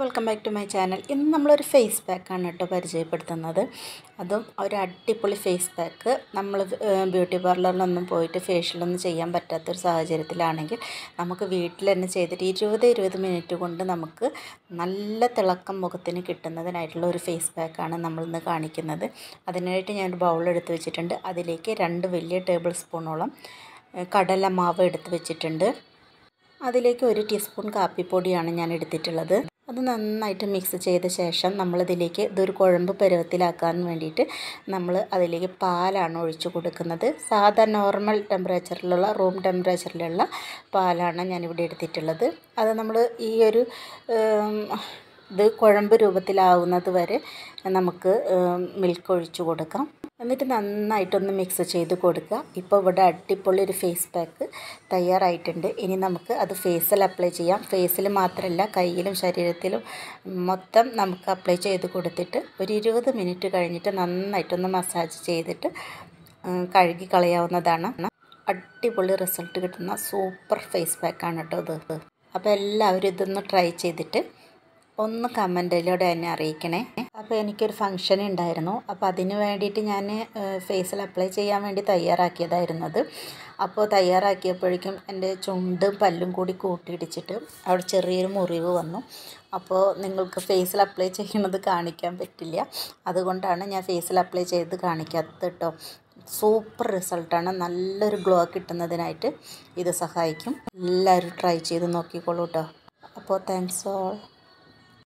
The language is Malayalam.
welcome back to my channel ഇന്ന് നമ്മളൊരു ഫേസ് പാക്കാണ് കേട്ടോ പരിചയപ്പെടുത്തുന്നത് അതും ഒരു അടിപൊളി ഫേസ് പാക്ക് നമ്മൾ ബ്യൂട്ടി പാർലറിലൊന്നും പോയിട്ട് ഫേഷ്യലൊന്നും ചെയ്യാൻ പറ്റാത്തൊരു സാഹചര്യത്തിലാണെങ്കിൽ നമുക്ക് വീട്ടിൽ തന്നെ ചെയ്തിട്ട് ഇരുപത് ഇരുപത് മിനിറ്റ് കൊണ്ട് നമുക്ക് നല്ല തിളക്കം മുഖത്തിന് കിട്ടുന്നതിനായിട്ടുള്ള ഒരു ഫേസ് പാക്കാണ് നമ്മളിന്ന് കാണിക്കുന്നത് അതിനായിട്ട് ഞാനൊരു ബൗൾ എടുത്ത് വെച്ചിട്ടുണ്ട് അതിലേക്ക് രണ്ട് വലിയ ടേബിൾ സ്പൂണോളം കടലമാവ് എടുത്ത് വെച്ചിട്ടുണ്ട് അതിലേക്ക് ഒരു ടീസ്പൂൺ കാപ്പിപ്പൊടിയാണ് ഞാൻ എടുത്തിട്ടുള്ളത് അത് നന്നായിട്ട് മിക്സ് ചെയ്ത ശേഷം നമ്മളിതിലേക്ക് ഇതൊരു കുഴമ്പ് പരുവത്തിലാക്കാൻ വേണ്ടിയിട്ട് നമ്മൾ അതിലേക്ക് പാലാണ് ഒഴിച്ചു കൊടുക്കുന്നത് സാധാ നോർമൽ ടെമ്പറേച്ചറിലുള്ള റൂം ടെമ്പറേച്ചറിലുള്ള പാലാണ് ഞാനിവിടെ എടുത്തിട്ടുള്ളത് അത് നമ്മൾ ഈ ഒരു ഇത് കുഴമ്പ് രൂപത്തിലാവുന്നത് വരെ നമുക്ക് മിൽക്ക് ഒഴിച്ചു കൊടുക്കാം എന്നിട്ട് നന്നായിട്ടൊന്ന് മിക്സ് ചെയ്ത് കൊടുക്കുക ഇപ്പോൾ ഇവിടെ അടിപൊളി ഒരു ഫേസ് പാക്ക് തയ്യാറായിട്ടുണ്ട് ഇനി നമുക്ക് അത് ഫേസിൽ അപ്ലൈ ചെയ്യാം ഫേസിൽ മാത്രമല്ല കയ്യിലും ശരീരത്തിലും മൊത്തം നമുക്ക് അപ്ലൈ ചെയ്ത് കൊടുത്തിട്ട് ഒരു ഇരുപത് മിനിറ്റ് കഴിഞ്ഞിട്ട് നന്നായിട്ടൊന്ന് മസാജ് ചെയ്തിട്ട് കഴുകി കളയാവുന്നതാണ് അടിപൊളി റിസൾട്ട് കിട്ടുന്ന സൂപ്പർ ഫേസ് പാക്കാണ് കേട്ടോ ഇത് അപ്പോൾ എല്ലാവരും ഇതൊന്ന് ട്രൈ ചെയ്തിട്ട് ഒന്ന് കമൻറ്റിലൂടെ എന്നെ അറിയിക്കണേ അപ്പോൾ എനിക്കൊരു ഫങ്ഷൻ ഉണ്ടായിരുന്നു അപ്പോൾ അതിന് വേണ്ടിയിട്ട് ഞാൻ ഫേസിൽ അപ്ലൈ ചെയ്യാൻ വേണ്ടി തയ്യാറാക്കിയതായിരുന്നു അത് അപ്പോൾ തയ്യാറാക്കിയപ്പോഴേക്കും എൻ്റെ ചുണ്ടും പല്ലും കൂടി കൂട്ടിയിടിച്ചിട്ട് അവിടെ ചെറിയൊരു മുറിവ് വന്നു അപ്പോൾ നിങ്ങൾക്ക് ഫേസിൽ അപ്ലൈ ചെയ്യുന്നത് കാണിക്കാൻ പറ്റില്ല അതുകൊണ്ടാണ് ഞാൻ ഫേസിൽ അപ്ലൈ ചെയ്ത് കാണിക്കാത്തത് കേട്ടോ സൂപ്പർ റിസൾട്ടാണ് നല്ലൊരു ഗ്ലോ കിട്ടുന്നതിനായിട്ട് ഇത് സഹായിക്കും എല്ലാവരും ട്രൈ ചെയ്ത് നോക്കിക്കോളൂ കേട്ടോ അപ്പോൾ താങ്ക്സ് ഓൾ